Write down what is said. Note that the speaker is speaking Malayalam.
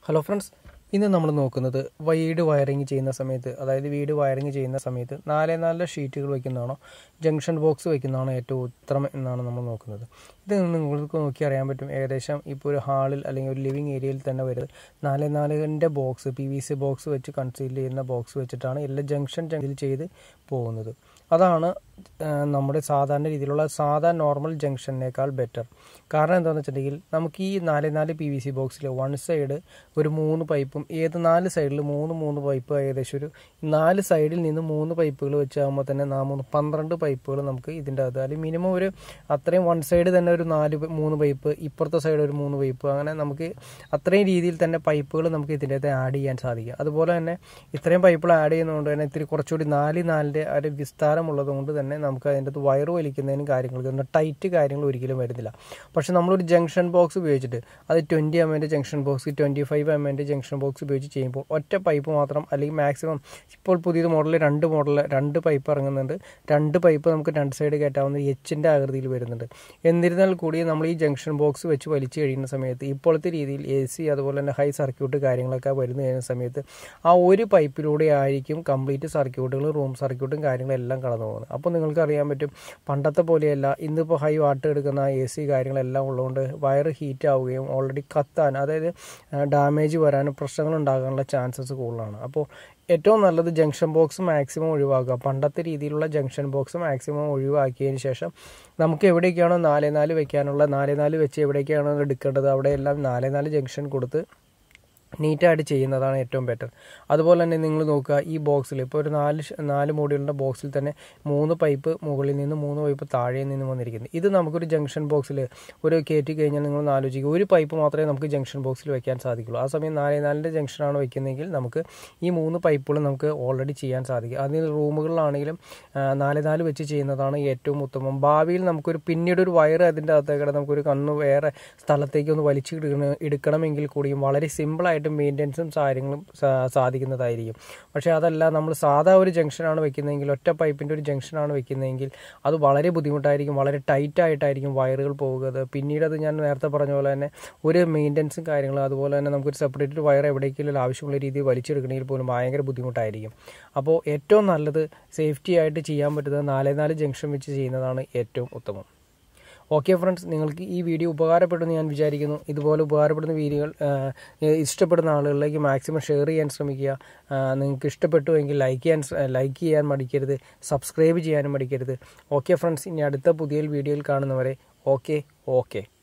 ഹലോ ഫ്രണ്ട്സ് ഇന്ന് നമ്മൾ നോക്കുന്നത് വീട് വയറിങ് ചെയ്യുന്ന സമയത്ത് അതായത് വീട് വയറിങ് ചെയ്യുന്ന സമയത്ത് നാല് നാല് ഷീറ്റുകൾ വയ്ക്കുന്നതാണോ ജംഗ്ഷൻ ബോക്സ് വയ്ക്കുന്നതാണോ ഏറ്റവും ഉത്തമം എന്നാണ് നമ്മൾ നോക്കുന്നത് ഇത് നിങ്ങൾക്ക് നോക്കി അറിയാൻ പറ്റും ഏകദേശം ഇപ്പോൾ ഒരു ഹാളിൽ അല്ലെങ്കിൽ ഒരു ലിവിങ് ഏരിയയിൽ തന്നെ വരുന്നത് നാല് നാലിൻ്റെ box P V C box വെച്ച് കൺസീൽ ചെയ്യുന്ന ബോക്സ് വെച്ചിട്ടാണ് എല്ലാ ജംഗ്ഷൻ ജംഗ്ഷനിൽ ചെയ്ത് പോകുന്നത് അതാണ് ആ, നമ്മുടെ സാധാരണ രീതിയിലുള്ള സാധാ നോർമൽ ജംഗ്ഷനേക്കാൾ ബെറ്റർ കാരണം എന്താണെന്ന് വെച്ചിട്ടുണ്ടെങ്കിൽ നമുക്ക് ഈ നാല് നാല് പി വി സി ബോക്സിൽ വൺ സൈഡ് ഒരു മൂന്ന് പൈപ്പും ഏത് നാല് സൈഡിൽ മൂന്ന് മൂന്ന് പൈപ്പ് ഏകദേശം ഒരു നാല് സൈഡിൽ നിന്ന് മൂന്ന് പൈപ്പുകൾ വെച്ചാകുമ്പോൾ തന്നെ നാ മൂന്ന് പന്ത്രണ്ട് പൈപ്പുകൾ നമുക്ക് ഇതിൻ്റെ അകത്ത് അല്ലെങ്കിൽ മിനിമം ഒരു അത്രയും വൺ സൈഡ് തന്നെ ഒരു നാല് പ- മൂന്ന് പൈപ്പ് ഇപ്പുറത്തെ സൈഡ് ഒരു മൂന്ന് പൈപ്പ് അങ്ങനെ നമുക്ക് അത്രയും രീതിയിൽ തന്നെ പൈപ്പുകൾ നമുക്ക് ഇതിൻ്റെ അകത്ത് ആഡ് ചെയ്യാൻ സാധിക്കും അതുപോലെ തന്നെ ഇത്രയും പൈപ്പുകൾ ആഡ് ചെയ്യുന്നതുകൊണ്ട് തന്നെ ഇത്തിരി കുറച്ചുകൂടി നാല് നാലിൻ്റെ ഒരു വിസ്താരമുള്ളത് കൊണ്ട് തന്നെ നമുക്ക് അതിൻ്റെ അകത്ത് വയറ് വലിക്കുന്നതിനും കാര്യങ്ങൾക്ക് ഒന്നും ടൈറ്റ് കാര്യങ്ങൾ ഒരിക്കലും വരുന്നില്ല പക്ഷെ നമ്മളൊരു ജംഗ്ഷൻ ബോക്സ് ഉപയോഗിച്ചിട്ട് അത് ട്വൻറ്റി എം എൻ്റെ junction box twenty five M എൻ്റെ ജംഗ്ഷൻ ബോക്സ് ഉപയോഗിച്ച് ചെയ്യുമ്പോൾ ഒറ്റ പൈപ്പ് മാത്രം അല്ലെങ്കിൽ മാക്സിമം ഇപ്പോൾ പുതിയത് മോഡൽ രണ്ട് മോഡൽ രണ്ട് പൈപ്പ് ഇറങ്ങുന്നുണ്ട് രണ്ട് പൈപ്പ് നമുക്ക് രണ്ട് സൈഡ് കയറ്റാവുന്ന എച്ചിൻ്റെ ആകൃതിയിൽ വരുന്നുണ്ട് എന്നിരുന്നാൽ കൂടി നമ്മൾ ഈ ജംഗ്ഷൻ ബോക്സ് വെച്ച് വലിച്ചു കഴിയുന്ന സമയത്ത് ഇപ്പോഴത്തെ രീതിയിൽ എ സി അതുപോലെ തന്നെ ഹൈ സർക്യൂട്ട് കാര്യങ്ങളൊക്കെ വരുന്ന കഴിയുന്ന സമയത്ത് ആ ഒരു പൈപ്പിലൂടെ ആയിരിക്കും കംപ്ലീറ്റ് സർക്യൂട്ടുകൾ റൂം സർക്യൂട്ടും കാര്യങ്ങളും എല്ലാം കടന്നു പോകുന്നത് അപ്പോൾ നിങ്ങൾക്ക് അറിയാൻ പറ്റും പണ്ടത്തെ പോലെയല്ല ഇന്നിപ്പോൾ ഹൈ വാട്ട് എടുക്കുന്ന എ സി കാര്യങ്ങളെല്ലാം ഉള്ളതുകൊണ്ട് വയർ ഹീറ്റ് ആവുകയും ഓൾറെഡി കത്താൻ അതായത് ഡാമേജ് വരാനും പ്രശ്നങ്ങൾ ഉണ്ടാകാനുള്ള ചാൻസസ് കൂടുതലാണ് അപ്പോൾ ഏറ്റവും നല്ലത് ജംഗ്ഷൻ ബോക്സ് മാക്സിമം ഒഴിവാക്കുക പണ്ടത്തെ രീതിയിലുള്ള ജംഗ്ഷൻ ബോക്സ് മാക്സിമം ഒഴിവാക്കിയതിന് ശേഷം നമുക്ക് എവിടേക്കാണോ നാല് നാല് വെക്കാനുള്ള നാല് നാല് വെച്ച് എവിടേക്കാണോ എടുക്കേണ്ടത് അവിടെയെല്ലാം നാല് നാല് ജംഗ്ഷൻ കൊടുത്ത് നീറ്റായിട്ട് ചെയ്യുന്നതാണ് ഏറ്റവും ബെറ്റർ അതുപോലെ തന്നെ നിങ്ങൾ നോക്കുക ഈ ബോക്സിൽ ഇപ്പോൾ ഒരു നാല് ഷ- നാല് മോഡ്യൂളിൻ്റെ ബോക്സിൽ തന്നെ മൂന്ന് പൈപ്പ് മുകളിൽ നിന്ന് മൂന്ന് പൈപ്പ് താഴെ നിന്ന് വന്നിരിക്കുന്നത് ഇത് നമുക്കൊരു ജംഗ്ഷൻ ബോക്സിൽ ഒരു കയറ്റി കഴിഞ്ഞാൽ നിങ്ങൾ ആലോചിക്കുക ഒരു പൈപ്പ് മാത്രമേ നമുക്ക് ജംഗ്ഷൻ ബോക്സിൽ വെക്കാൻ സാധിക്കുള്ളൂ ആ സമയം നാല് നാലിൻ്റെ ജംഗ്ഷനാണ് വെക്കുന്നതെങ്കിൽ നമുക്ക് ഈ മൂന്ന് പൈപ്പുകൾ നമുക്ക് ഓൾറെഡി ചെയ്യാൻ സാധിക്കും അതിന് റൂമുകളിലാണെങ്കിലും ആ, നാല് നാല് വെച്ച് ചെയ്യുന്നതാണ് ഏറ്റവും ഉത്തമം ഭാവിയിൽ നമുക്കൊരു പിന്നീട് ഒരു വയർ അതിൻ്റെ അകത്തേക്കിടെ നമുക്കൊരു കണ്ണ് വേറെ സ്ഥലത്തേക്ക് ഒന്ന് വലിച്ചു എടുക്കണ എടുക്കണമെങ്കിൽ കൂടിയും വളരെ സിമ്പിളായിട്ട് മെയിൻ്റെനൻസും കാര്യങ്ങളും സാ- സാധിക്കുന്നതായിരിക്കും പക്ഷേ അതല്ല നമ്മൾ സാധാ ഒരു ജംഗ്ഷനാണ് വെക്കുന്നതെങ്കിൽ ഒറ്റ പൈപ്പിൻ്റെ ഒരു ജംഗ്ഷനാണ് വെക്കുന്നതെങ്കിൽ അത് വളരെ ബുദ്ധിമുട്ടായിരിക്കും വളരെ ടൈറ്റ് ആയിട്ടായിരിക്കും വയറുകൾ പോകുന്നത് പിന്നീട് അത് ഞാൻ നേരത്തെ പറഞ്ഞ പോലെ തന്നെ ഒരു മെയിൻ്റെനൻസും കാര്യങ്ങളും അതുപോലെ തന്നെ നമുക്കൊരു സെപ്പറേറ്റ് വയർ എവിടേക്കെങ്കിലും ആവശ്യമുള്ള രീതിയിൽ വലിച്ചെടുക്കണമെങ്കിൽ പോലും ഭയങ്കര ബുദ്ധിമുട്ടായിരിക്കും അപ്പോൾ ഏറ്റവും നല്ലത് സേഫ്റ്റി ആയിട്ട് ചെയ്യാൻ പറ്റുന്നത് നാല് നാല് ജംഗ്ഷൻ വെച്ച് ചെയ്യുന്നതാണ് ഏറ്റവും ഉത്തമം ഓക്കെ ഫ്രണ്ട്സ് നിങ്ങൾക്ക് ഈ വീഡിയോ ഉപകാരപ്പെട്ടെന്ന് ഞാൻ വിചാരിക്കുന്നു ഇതുപോലെ ഉപകാരപ്പെടുന്ന വീഡിയോകൾ ആ, ഇഷ്ടപ്പെടുന്ന ആളുകളിലേക്ക് മാക്സിമം ഷെയർ ചെയ്യാൻ ശ്രമിക്കുക ആ, നിങ്ങൾക്ക് ഇഷ്ടപ്പെട്ടുവെങ്കിൽ ലൈക്ക് ചെയ്യാൻ ശ്ര- ലൈക്ക് ചെയ്യാൻ മടിക്കരുത് സബ്സ്ക്രൈബ് ചെയ്യാനും മടിക്കരുത് ഓക്കെ ഫ്രണ്ട്സ് ഇനി അടുത്ത പുതിയ വീഡിയോയിൽ കാണുന്നവരെ ഓക്കെ ഓക്കെ